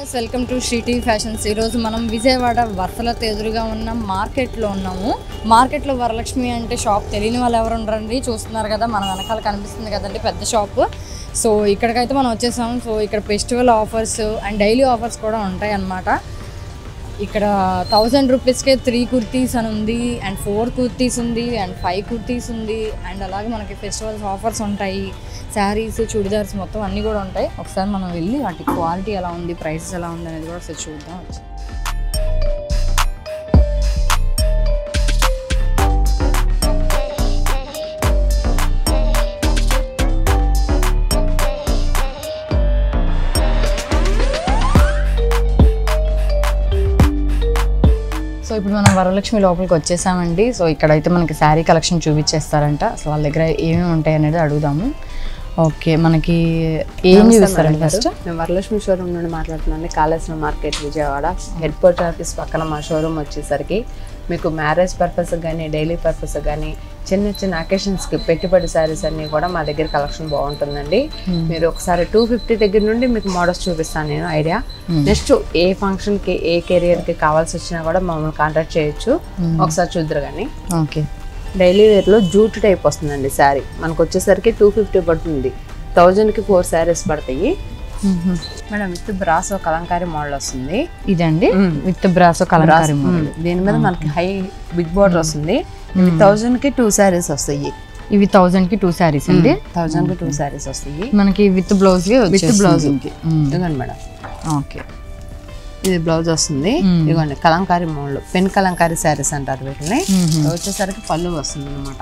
Viewers welcome to Shreeti fashions ఈరోజు మనం విజయవాడ వరసలతో ఎదురుగా ఉన్న మార్కెట్లో ఉన్నాము మార్కెట్లో వరలక్ష్మి అంటే షాప్ తెలియని వాళ్ళు ఎవరు ఉండరండి చూస్తున్నారు కదా మన వెనకాల కనిపిస్తుంది కదండి పెద్ద షాప్ సో ఇక్కడికైతే మనం వచ్చేసాం సో ఇక్కడ festival offers and daily offers కూడా ఉంటాయి అన్నమాట ఇక్కడ థౌజండ్ రూపీస్కే త్రీ కుర్తీస్ అని ఉంది అండ్ ఫోర్ కుర్తీస్ ఉంది అండ్ ఫైవ్ కుర్తీస్ ఉంది అండ్ అలాగే మనకి ఫెస్టివల్స్ ఆఫర్స్ ఉంటాయి శారీస్ చుడిదార్స్ మొత్తం అన్నీ కూడా ఉంటాయి ఒకసారి మనం వెళ్ళి వాటి క్వాలిటీ ఎలా ఉంది ప్రైసెస్ ఎలా ఉంది అనేది కూడా ఒకసారి చూద్దాం సో ఇప్పుడు మనం వరలక్ష్మి లోపలికి వచ్చేసామండి సో ఇక్కడైతే మనకి శారీ కలెక్షన్ చూపించేస్తారంట అసలు వాళ్ళ దగ్గర ఏమేమి ఉంటాయి అనేది అడుగుదాము ఓకే మనకి ఏం చూపిస్తారండి ఫస్ట్ నేను వరలక్ష్మి షోరూమ్ నుండి మాట్లాడుతున్నాను Kaleswara market Vijayawada head post office పక్కన మా షోరూమ్ వచ్చేసరికి మీకు మ్యారేజ్ పర్పస్ కానీ డైలీ పర్పస్ కానీ చిన్న చిన్న అకేషన్స్కి పెట్టుబడి శారీస్ అన్నీ కూడా మా దగ్గర కలెక్షన్ బాగుంటుందండి మీరు ఒకసారి టూ ఫిఫ్టీ దగ్గర నుండి మీకు మోడల్స్ చూపిస్తాను నేను ఐడియా నెక్స్ట్ ఏ ఫంక్షన్కి ఏ కెరియర్కి కావాల్సి వచ్చినా కూడా మమ్మల్ని కాంటాక్ట్ చేయొచ్చు ఒకసారి చూద్దరు కానీ ఓకే డైలీ వేర్లో జూట్ టైప్ వస్తుందండి శారీ మనకు వచ్చేసరికి టూ ఫిఫ్టీ పడుతుంది థౌజండ్కి ఫోర్ శారీస్ పడతాయి మేడం విత్ బ్రాసో కలంకారీ మోడల్ వస్తుంది ఇదండి విత్ బ్రాసో కలంకారీ మోడల్ దీని మీద మనకి హై బిగ్ బార్డర్ వస్తుంది ఇవి థౌజండ్ కి టూ శారీస్ వస్తాయి ఇవి థౌజండ్ కి టూ శారీస్ అండి థౌజండ్ కి టూ శారీస్ వస్తాయి మనకి విత్ బ్లౌజ్ విత్ బ్లౌజ్ ఇదిగోండి మేడం ఓకే ఇది బ్లౌజ్ వస్తుంది ఇదిగోండి కలంకారీ మోడల్ పెన్ కలంకారీ శారీస్ అంటారు వీటిని ఇవి వచ్చేసరికి పళ్ళు వస్తుంది అనమాట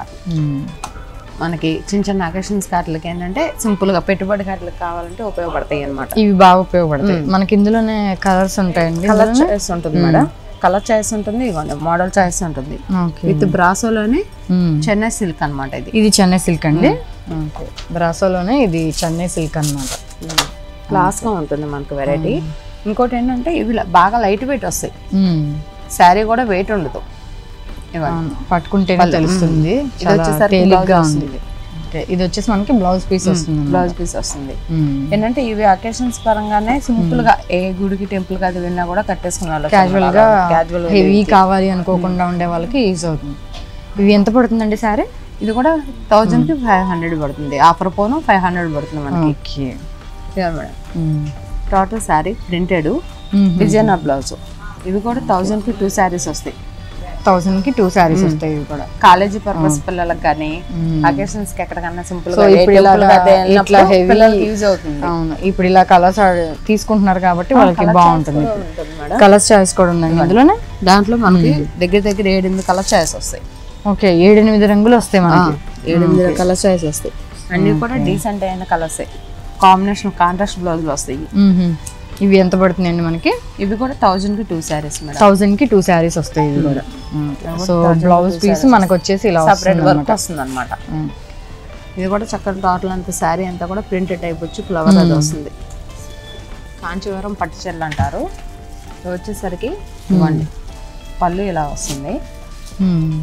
మనకి చిన్న చిన్న అకేషన్స్ కాట్లకి ఏంటంటే సింపుల్ గా పెట్టుబడి కాట్లకి కావాలంటే ఉపయోగపడతాయి అనమాట ఇవి బాగా ఉపయోగపడతాయి మనకి ఇందులోనే కలర్స్ ఉంటాయండి కలర్ చాయిస్ ఉంటుంది మేడం కలర్ చాయిస్ ఉంటుంది ఇదిగోండి మోడల్ చాయిస్ ఉంటుంది ఓకే విత్ బ్రాసోలోనే చెన్నై సిల్క్ అన్నమాట ఇది ఇది చెన్నై సిల్క్ అండి ఓకే బ్రాసోలోనే ఇది చెన్నై సిల్క్ అనమాట క్లాస్ గా ఉంటుంది మనకు వెరైటీ ఇంకోటి ఏంటంటే ఇవి ల- బాగా లైట్ వెయిట్ వస్తాయి శారీ కూడా వెయిట్ ఉండదు ఇవ్వండి పట్టుకుంటేనే తెలుస్తుంది చాలా వచ్చేసరికి తేలిగ్గా blouse ఉంది ఓకే ఇది వచ్చేసి మనకి బ్లౌజ్ పీస్ వస్తుంది బ్లౌజ్ పీస్ వస్తుంది మ్మ్. ఏంటంటే ఇవి అకేషన్స్ పరంగానే సింపుల్ గా ఏ గుడికి టెంపుల్ కి అది వెళ్ళినా కూడా కట్టేసుకునే వాళ్ళు క్యాజువల్ గా క్యాజువల్ హెవీ కావాలి అనుకోకుండా ఉండే వాళ్ళకి యూజ్ అవుతుంది ఇవి ఎంత పడుతుందండి సారీ ఇది కూడా థౌజండ్ కి ఫైవ్ హండ్రెడ్ పడుతుంది ఆఫర్ పోను ఫైవ్ హండ్రెడ్ పడుతుంది మనకి ఓకే ఇదిగో madam total sari printed designer blouse ఇవి కూడా థౌజండ్ కి టూ శారీస్ వస్తాయి థౌసండ్ కి టూ శారీస్ వస్తాయి ఇవి కూడా కాలేజీ పర్పస్ పిల్లలకు కానీ అకేషన్స్ కి ఎక్కడికన్నా సింపుల్ సో గా ఇప్పుడు ఇలాగా ఇట్లా heavy- యూజ్ అవుతుంది అవును ఇప్పుడు ఇలా కలర్స్ తీసుకుంటున్నారు కాబట్టి వాళ్ళకి బాగుంటుంది ఉంటుంది మేడం కలర్స్ చాయిస్ కూడా ఉందండి ఇందులోనే దాంట్లో మనకి దగ్గర దగ్గర ఏడెనిమిది కలర్ చాయిస్ వస్తాయి ఓకే ఏడెనిమిది రంగులు వస్తాయి మనకి ఏడెనిమిది కలర్ చాయిస్ వస్తాయి అన్ని కూడా డీసెంట్ అయిన కలర్స్ కాంబినేషన్ కాంట్రాస్ట్ బ్లౌజులు వస్తాయి మ్మ్హ. ఇవి ఎంత పడుతుందండి మనకి ఇవి కూడా థౌజండ్ కి టూ శారీస్ మేడం థౌసండ్ కి టూ శారీస్ వస్తాయి ఇవి కూడా సో బ్లౌజ్ పీస్ మనకు వచ్చేసి ఇలా సపరేట్ వస్తుంది వర్క్ వస్తుంది అనమాట ఇది కూడా చక్కటి టోటల్ అంతా శారీ అంతా కూడా ప్రింటెడ్ టైప్ వచ్చి ఫ్లవర్ అది వస్తుంది కాంచీవరం పట్టు చీరలు అంటారు ఇది వచ్చేసరికి ఇవ్వండి పళ్ళు ఇలా వస్తుంది మ్మ్.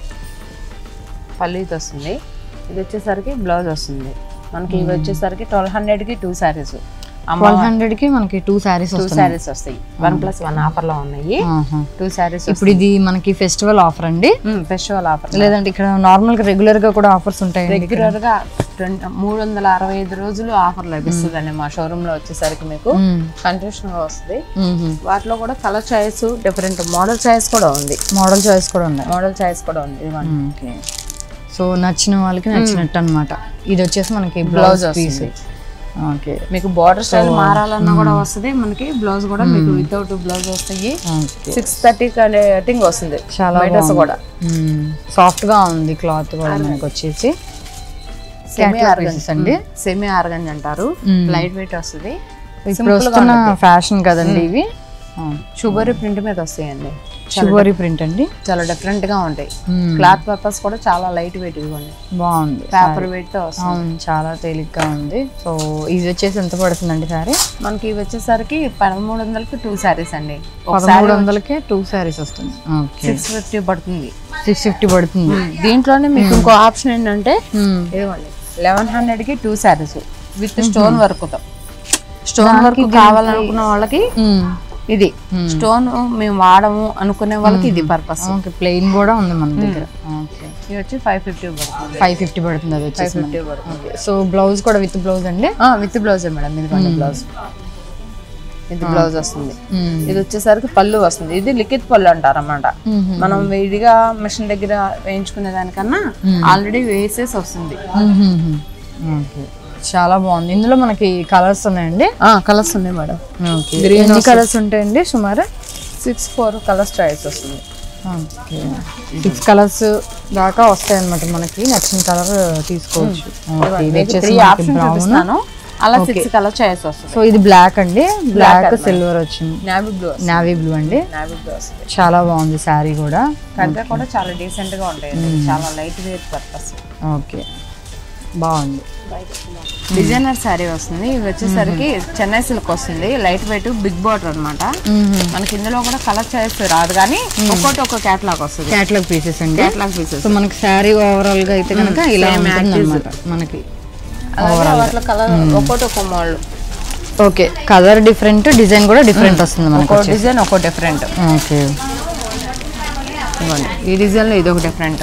పళ్ళు ఇది వస్తుంది ఇది వచ్చేసరికి బ్లౌజ్ వస్తుంది మనకి ఇవి వచ్చేసరికి ట్వెల్వ్ హండ్రెడ్కి టూ శారీస్ ట్వెల్వ్ హండ్రెడ్ కి మనకి టూ శారీస్ టూ వస్తాయి శారీస్ వస్తాయి వన్ ప్లస్ వన్ ఆఫర్లో ఉన్నాయి ఆహా. టూ శారీస్ ఇప్పుడు ఇది మనకి ఫెస్టివల్ ఆఫర్ అండి ఫెస్టివల్ ఆఫర్ లేదంటే ఇక్కడ నార్మల్ గా రెగ్యులర్ గా కూడా ఆఫర్స్ ఉంటాయి రెగ్యులర్ గా రెండు మూడు వందల అరవై ఐదు రోజులు ఆఫర్ లభిస్తుందండి మా షోరూమ్ లో వచ్చేసరికి మీకు కంటిన్యూషన్ గా వస్తుంది వాటిలో కూడా colour choice different model choice కూడా ఉంది మోడల్ చాయిస్ కూడా ఉన్నాయి మోడల్ చాయిస్ కూడా ఉంది ఇదిగోండి. ఓకే సో నచ్చిన వాళ్ళకి నచ్చినట్టు అన్నమాట ఇది వచ్చేసి మనకి Blouse బ్లౌజ్ పీస్ వస్తుంది. ఓకే మీకు బార్డర్ స్టైల్ మారాలన్నా కూడా వస్తుంది మనకి బ్లౌజ్ కూడా మీకు వితౌట్ బ్లౌజ్ వస్తాయి ఓకే సిక్స్ థర్టీ కటింగ్ వస్తుంది చాలా బయటస్ కూడా సాఫ్ట్ గా ఉంది క్లాత్ కూడా మనకి వచ్చేసి సెమీ Catalog ఆర్గంజ్ pieces అండి సెమీ ఆర్గంజ్ అంటారు లైట్ వెయిట్ వస్తుంది ఇప్పుడు వస్తున్న ఫ్యాషన్ కదండి ఇవి షుగర్ ప్రింట్ మీద వస్తాయండి షుగరీ ప్రింట్ అండి చాలా డిఫరెంట్ గా ఉంటాయి మ్మ్. క్లాత్ పర్పస్ కూడా చాలా లైట్ వెయిట్ ఇవ్వండి బాగుంది పేపర్ వెయిట్ తో వస్తుంది అవును చాలా తేలిగ్గా ఉంది సో ఇది వచ్చేసి ఎంత పడుతుందండి సారీ మనకి ఇవి వచ్చేసరికి పదమూడు వందలకి టూ శారీస్ అండి పదమూడు వందలకే టూ శారీస్ వస్తుంది ఓకే సిక్స్ ఫిఫ్టీ పడుతుంది సిక్స్ ఫిఫ్టీ పడుతుంది దీంట్లోనే మీకు ఇంకో ఆప్షన్ ఏంటంటే మ్మ్. ఇదిగోండి లెవెన్ హండ్రెడ్ కి two saris with stone work తో స్టోన్ వర్క్ కావాలనుకున్న వాళ్ళకి ఇది స్టోన్ మేము వాడము అనుకునే వాళ్ళకి ఇది పర్పస్ ఓకే ప్లెయిన్ కూడా ఉంది మన దగ్గర ఓకే ఇది వచ్చి ఫైవ్ ఫిఫ్టీ పడుతుంది ఫైవ్ ఫిఫ్టీ పడుతుంది అది వచ్చేసి ఫిఫ్టీ పడుతుంది ఓకే సో బ్లౌజ్ కూడా విత్ బ్లౌజ్ అండి విత్ బ్లౌజ్ మేడం ఇది బ్లౌజ్ ఇది బ్లౌజ్ వస్తుంది ఇది వచ్చేసరికి పళ్ళు వస్తుంది ఇది లిఖిత్ పళ్ళు అంటారు అన్నమాట మనం విడిగా మిషన్ దగ్గర వేయించుకునే దానికన్నా ఆల్రెడీ వేసేసి వస్తుంది ఓకే చాలా బాగుంది ఇందులో మనకి కలర్స్ ఉన్నాయండి కలర్స్ ఉన్నాయి మేడం ఓకే ఎన్ని కలర్స్ ఉంటాయండి సుమారు సిక్స్ ఫోర్ కలర్స్ చాయిస్ వస్తుంది ఓకే సిక్స్ కలర్స్ దాకా వస్తాయి అనమాట మనకి నచ్చిన కలర్ తీసుకోవచ్చు ఓకే ఇది వచ్చేసి త్రీ మనకి ఆప్షన్ బ్రౌన్ చూపిస్తాను అలా సిక్స్ కలర్ చాయిస్ వస్తుంది సో ఇది బ్లాక్ అండి బ్లాక్ సిల్వర్ వచ్చింది నావీ బ్లూ నావీ బ్లూ అండి నావీ బ్లూ వస్తుంది చాలా బాగుంది శారీ కూడా కడితే కూడా చాలా డీసెంట్ గా ఉంటాయి చాలా లైట్ వెయిట్ పర్పస్ ఓకే బాగుంది డిజైనర్ శారీ వస్తుంది ఇది వచ్చేసరికి చెన్నై సిల్క్ వస్తుంది లైట్ వెయిట్ బిగ్ బార్డర్ అన్నమాట మనకి ఇందులో కూడా కలర్ చాయిస్ రాదు కానీ ఒక్కొక్కటి ఒక క్యాట్లాగ్ వస్తుంది క్యాట్లాగ్ పీసెస్ అండి క్యాట్లాగ్ పీసెస్ సో మనకి శారీ ఓవరాల్ గా అయితే కనుక ఇలా ఉంటుంది అనమాట మనకి అలాగే వాటిలో కలర్ ఒక్కొక్కటి ఒక model okay colour different design కూడా డిఫరెంట్ వస్తుంది మనకి ఒక్కో డిజైన్ ఒక్కో డిఫరెంట్ ఓకే ఇవ్వండి ఈ డిజైన్ లో ఇది ఒక డిఫరెంట్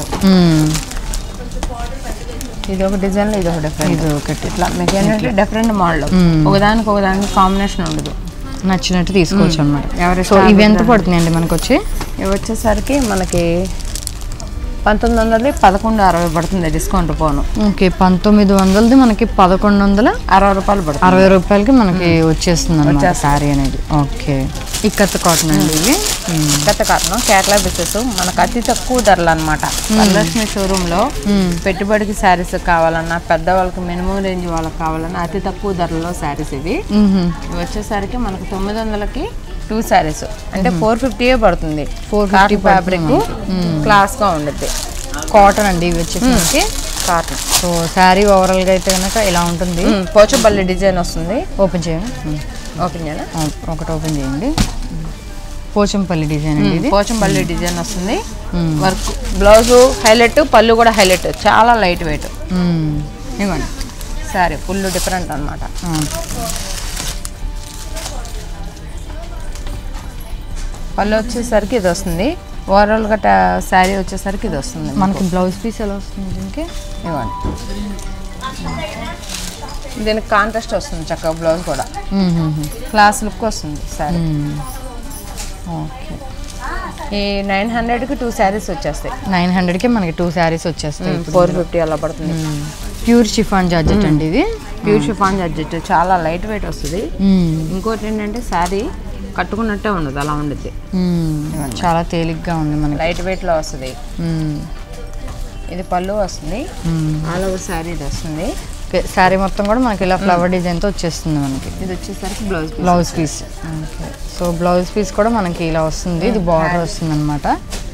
ఇది ఒక డిజైన్ లో ఇది ఒక డిఫరెంట్ ఇది ఒకటి ఇట్లా మీకు ఏంటంటే డిఫరెంట్ మోడల్ ఒకదానికి ఒకదానికి కాంబినేషన్ ఉండదు నచ్చినట్టు తీసుకోవచ్చు అనమాట ఎవరి సో ఇవి ఎంత పడుతున్నాయండి మనకు వచ్చి ఇవి వచ్చేసరికి మనకి పంతొమ్మిది వందలది పదకొండు అరవై పడుతుంది డిస్కౌంట్ పోను ఓకే పంతొమ్మిది వందలది మనకి పదకొండు వందల అరవై రూపాయలు పడుతుంది అరవై రూపాయలకి మనకి వచ్చేస్తుంది అనమాట శారీ అనేది ఓకే ఇక్కత్ కాటన్ అండి ఇవి గత కారణం కేరళ బిసెస్ మనకు అతి తక్కువ ధరలు అనమాట వరలక్ష్మి షోరూమ్ లో పెట్టుబడికి శారీస్ కావాలన్నా పెద్దవాళ్ళకి మినిమం రేంజ్ వాళ్ళకి కావాలన్నా అతి తక్కువ ధరలో శారీస్ ఇవి మ్మ్. ఇవి వచ్చేసరికి మనకు తొమ్మిది వందలకి టూ శారీస్ అంటే ఫోర్ ఫిఫ్టీయే పడుతుంది 450 ఫ్యాబ్రిక్ క్లాస్ గా ఉండుద్ది కాటన్ అండి ఇవి వచ్చేసి మనకి కాటన్ సో శారీ ఓవరాల్ గా అయితే కనుక ఇలా ఉంటుంది పోచంపల్లి డిజైన్ వస్తుంది ఓపెన్ చేయండి ఓపెన్ చేయనా ఆ, ఒకటి ఓపెన్ చేయండి పోచంపల్లి డిజైన్ అండి ఇది పోచంపల్లి డిజైన్ వస్తుంది మ్మ్. వర్క్ బ్లౌజ్ హైలైట్ పళ్ళు కూడా హైలైట్ చాలా లైట్ వెయిట్ మ్మ్. ఇవ్వండి సారీ ఫుల్ డిఫరెంట్ అనమాట ఆ. పళ్ళు వచ్చేసరికి ఇది వస్తుంది ఓవరాల్ గా శారీ వచ్చేసరికి ఇది వస్తుంది మనకి బ్లౌజ్ పీస్ ఎలా వస్తుంది దీనికి ఇవ్వండి దీనికి కాంట్రాస్ట్ వస్తుంది చక్కగా బ్లౌజ్ కూడా మ్మ్, మ్మ్, మ్మ్. క్లాస్ లుక్ వస్తుంది శారీ మ్మ్. ఓకే ఈ నైన్ హండ్రెడ్కి టూ శారీస్ వచ్చేస్తాయి నైన్ హండ్రెడ్కి మనకి టూ శారీస్ వచ్చేస్తాయి ఫోర్ ఫిఫ్టీ అలా పడుతుంది ప్యూర్ షిఫాన్ జార్జెట్ అండి ఇది ప్యూర్ షిఫాన్ జార్జెట్ చాలా లైట్ వెయిట్ వస్తుంది మ్మ్. ఇంకోటి ఏంటంటే శారీ కట్టుకున్నట్టే ఉండదు అలా ఉండుద్ది మ్మ్. చాలా తేలిగ్గా ఉంది మనకి లైట్ వెయిట్లో వస్తుంది మ్మ్. ఇది పళ్ళు వస్తుంది మ్మ్. ఆల్ ఓవర్ శారీ ఇది వస్తుంది ఓకే శారీ మొత్తం కూడా మనకి ఇలా ఫ్లవర్ డిజైన్తో వచ్చేస్తుంది మనకి ఇది వచ్చేసరికి blouse blouse piece okay so blouse piece కూడా మనకి ఇలా వస్తుంది ఇది బార్డర్ వస్తుంది అనమాట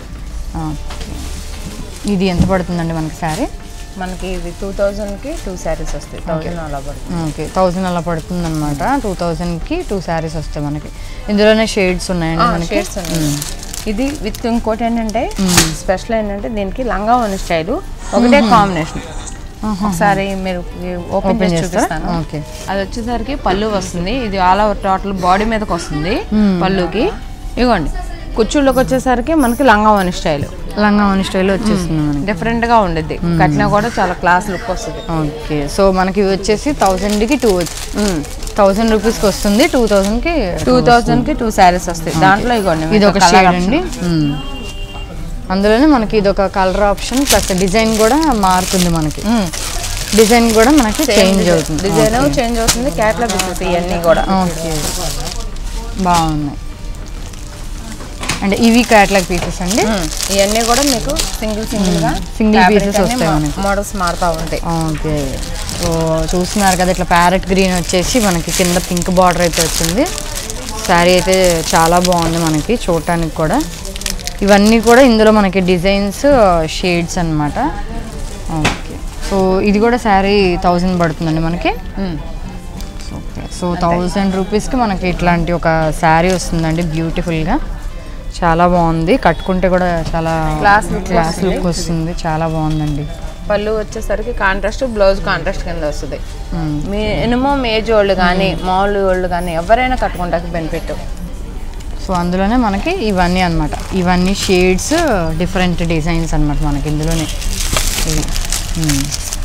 ఇది ఎంత పడుతుందండి మనకి శారీ మనకి ఇది టూ థౌజండ్కి టూ శారీస్ వస్తాయి థౌజండ్ అలా పడుతుంది ఓకే థౌజండ్ అలా పడుతుంది అనమాట టూ థౌజండ్కి టూ శారీస్ వస్తాయి మనకి ఇందులోనే షేడ్స్ ఉన్నాయండి మనకి షేడ్స్ ఉన్నాయి ఇది విత్ ఇంకోటి ఏంటంటే స్పెషల్ ఏంటంటే దీనికి లంగా ఉన్న స్టైల్ ఒకటే కాంబినేషన్ ఒకసారి మీరు ఓపెన్ చేసి చూపిస్తాను ఓకే అది వచ్చేసరికి పళ్ళు వస్తుంది ఇది ఆల్ ఓవర్ టోటల్ బాడీ మీదకి వస్తుంది పళ్ళుకి ఇవ్వండి కుర్చీలోకి వచ్చేసరికి మనకి లంగా వన్ స్టైల్ లంగా వన్ స్టైల్ వచ్చేస్తుంది మనకి డిఫరెంట్ గా ఉండిద్ది కట్టినా కూడా చాలా క్లాస్ లుక్ వస్తుంది ఓకే సో మనకి ఇవి వచ్చేసి థౌజండ్కి టూ థౌజండ్ రూపీస్కి వస్తుంది టూ థౌజండ్కి టూ థౌజండ్ కి టూ శారీస్ వస్తాయి దాంట్లో ఇవ్వండి ఇది ఒక షేడ్ అండి మ్మ్. అందులోనే మనకి ఇది ఒక కలర్ ఆప్షన్ ప్లస్ డిజైన్ కూడా మారుతుంది మనకి డిజైన్ కూడా మనకి చేంజ్ అవుతుంది డిజైన్ చేంజ్ అవుతుంది క్యాట్లాగ్ పీసెస్ ఇవన్నీ కూడా ఓకే బాగున్నాయి అంటే ఇవి క్యాట్లాగ్ పీసెస్ అండి ఉమ్, ఇవన్నీ కూడా మీకు సింగిల్ సింగిల్ గా Single pieces వస్తాయి మనకి. మోడల్స్ మారుతా ఉంటాయి ఓకే సో చూస్తున్నారు కదా ఇట్లా ప్యారెట్ గ్రీన్ వచ్చేసి మనకి కింద పింక్ బార్డర్ అయితే వచ్చింది శారీ అయితే చాలా బాగుంది మనకి చూడటానికి కూడా ఇవన్నీ కూడా ఇందులో మనకి డిజైన్స్ షేడ్స్ అన్నమాట ఓకే సో ఇది కూడా శారీ థౌజండ్ పడుతుందండి మనకి ఉమ్. ఓకే సో థౌజండ్ రూపీస్కి మనకి ఇట్లాంటి ఒక శారీ వస్తుందండి బ్యూటిఫుల్గా చాలా బాగుంది కట్టుకుంటే కూడా చాలా Class look క్లాస్ లుక్ వస్తుంది చాలా బాగుందండి పళ్ళు వచ్చేసరికి కాంట్రాస్ట్ బ్లౌజ్ కాంట్రాస్ట్ కింద వస్తుంది మినిమం ఏజ్ వాళ్ళు కానీ మామూలు వాళ్ళు కానీ ఎవరైనా కట్టుకుంటానికి బెనిఫిట్ సో అందులోనే మనకి ఇవన్నీ అన్నమాట ఇవన్నీ షేడ్స్ డిఫరెంట్ డిజైన్స్ అన్నమాట మనకి ఇందులోనే ఇవి మ్మ్.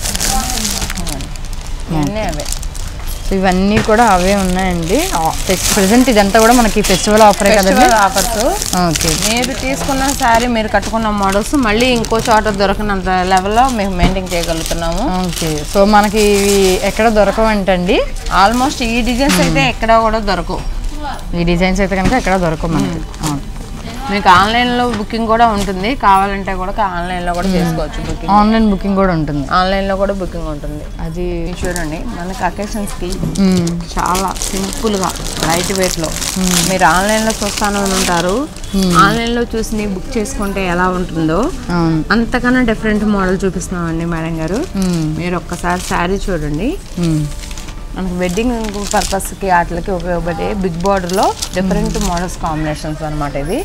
ఇవన్నీ అవే సో ఇవన్నీ కూడా అవే ఉన్నాయండి ప్రెసెంట్ ఇదంతా కూడా మనకి ఫెస్టివల్ ఆఫరే కదండి ఫెస్టివల్ ఆఫర్స్ ఓకే మీరు తీసుకున్న శారీ మీరు కట్టుకున్న మోడల్స్ మళ్ళీ ఇంకో చోట దొరకనంత లెవెల్లో మేము మెయింటైన్ చేయగలుగుతున్నాము ఓకే సో మనకి ఇవి ఎక్కడ దొరకవంటండి ఆల్మోస్ట్ ఈ డిజైన్స్ అయితే ఎక్కడ కూడా దొరకవు ఈ డిజైన్స్ అయితే కనుక ఎక్కడ దొరకవు మనకి ఓకే. మీకు ఆన్లైన్లో బుకింగ్ కూడా ఉంటుంది కావాలంటే కూడా ఆన్లైన్లో కూడా చేసుకోవచ్చు బుకింగ్ ఆన్లైన్ బుకింగ్ కూడా ఉంటుంది ఆన్లైన్లో కూడా బుకింగ్ ఉంటుంది అది ఇది చూడండి మనకి అకేషన్స్కి మ్మ్. చాలా సింపుల్గా లైట్ వెయిట్లో మీరు ఆన్లైన్లో చూస్తాను అని ఉంటారు ఆన్లైన్లో చూసి బుక్ చేసుకుంటే ఎలా ఉంటుందో అవును అంతకన్నా డిఫరెంట్ మోడల్ చూపిస్తున్నామండి మేడం గారు మ్మ్. మీరు ఒక్కసారి శారీ చూడండి మ్మ్. మనకి వెడ్డింగ్ పర్పస్కి వాటికి ఉపయోగపడే బిగ్ బార్డర్లో డిఫరెంట్ మోడల్స్ కాంబినేషన్స్ అన్నమాట ఇది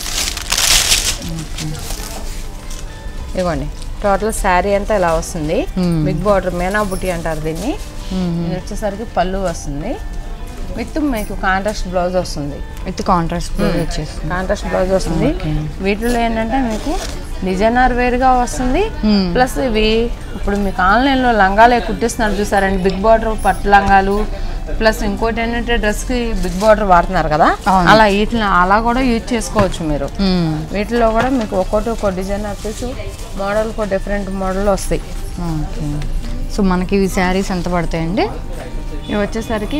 ఇవ్వండి టోటల్ శారీ అంతా ఇలా వస్తుంది Hmm. బిగ్ బార్డర్ మేనా బుట్టి అంటారు దీన్ని మ్మ్. ఇది వచ్చేసరికి పళ్ళు వస్తుంది విత్ మీకు కాంట్రాస్ట్ బ్లౌజ్ వస్తుంది విత్ కాంట్రాస్ట్ బ్లౌజ్ వచ్చేసి కాంట్రాస్ట్ బ్లౌజ్ వస్తుంది వీటిలో ఏంటంటే మీకు డిజైనర్ వేర్గా వస్తుంది Hmm. ప్లస్ ఇవి ఇప్పుడు మీకు ఆన్లైన్లో లంగాలే కుట్టిస్తున్నారు చూసారండి బిగ్ బార్డర్ పట్టు లంగాలు ప్లస్ ఇంకోటి ఏంటంటే డ్రెస్కి బిగ్ బార్డర్ వాడుతున్నారు కదా అవును. అలా వీటిని అలా కూడా యూజ్ చేసుకోవచ్చు మీరు మ్మ్. వీటిలో కూడా మీకు ఒక్కోటి ఒక్కో డిజైన్ వచ్చేసి మోడల్ ఒక డిఫరెంట్ మోడల్ వస్తాయి ఓకే సో మనకి ఇవి శారీస్ ఎంత పడతాయండి ఇవి వచ్చేసరికి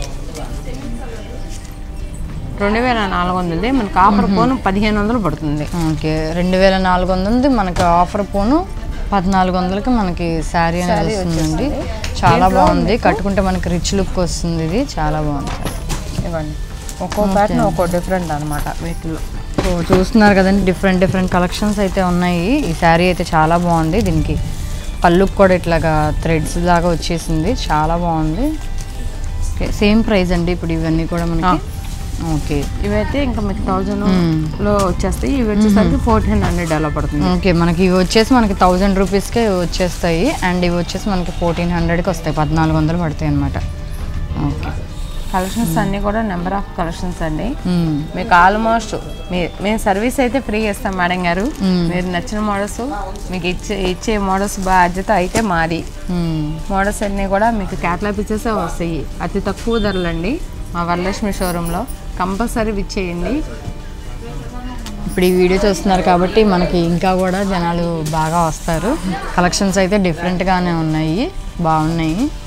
రెండు వేల నాలుగు వందలది మనకి ఆఫర్ పోను పదిహేను వందలు పడుతుంది ఓకే రెండు వేల నాలుగు వందలది మనకి ఆఫర్ పోను పద్నాలుగు వందలకి మనకి శారీ అనేది వస్తుందండి చాలా బాగుంది కట్టుకుంటే మనకి రిచ్ లుక్ వస్తుంది ఇది చాలా బాగుంది ఇవ్వండి ఒక్కో ప్యాటర్న్ ఒక్కో డిఫరెంట్ అనమాట వీటిలో సో చూస్తున్నారు కదండి డిఫరెంట్ డిఫరెంట్ కలెక్షన్స్ అయితే ఉన్నాయి ఈ శారీ అయితే చాలా బాగుంది దీనికి పళ్ళుకి కూడా ఇట్లాగా థ్రెడ్స్ లాగా వచ్చేసింది చాలా బాగుంది ఓకే సేమ్ ప్రైస్ అండి ఇప్పుడు ఇవన్నీ కూడా మనకి ఓకే ఇవైతే ఇంకా మీకు థౌజండ్ మ్మ్. లో వచ్చేస్తాయి ఇవి వచ్చేసరికి ఫోర్టీన్ హండ్రెడ్ అలా పడుతుంది ఓకే మనకి ఇవి వచ్చేసి మనకి థౌజండ్ రూపీస్కే వచ్చేస్తాయి అండ్ ఇవి వచ్చేసి మనకి ఫోర్టీన్ హండ్రెడ్కి వస్తాయి పద్నాలుగు వందలు పడతాయి అనమాట ఓకే కలెక్షన్స్ అన్నీ కూడా నెంబర్ ఆఫ్ కలెక్షన్స్ అండి మ్మ్. మీకు ఆల్మోస్ట్ మీ మేము సర్వీస్ అయితే ఫ్రీ ఇస్తాం మేడం గారు మీరు నచ్చిన మోడల్స్ మీకు ఇచ్చే ఇచ్చే మోడల్స్ బాధ్యత అయితే మాది మ్మ్. మోడల్స్ అన్నీ కూడా మీకు క్యాటలాగ్ పిక్చర్స్ వస్తాయి అతి తక్కువ ధరలండి మా వరలక్ష్మి షోరూంలో కంపల్సరీ విచ్చేయండి ఇప్పుడు ఈ వీడియో చూస్తున్నారు కాబట్టి మనకి ఇంకా కూడా జనాలు బాగా వస్తారు కలెక్షన్స్ అయితే డిఫరెంట్గానే ఉన్నాయి బాగున్నాయి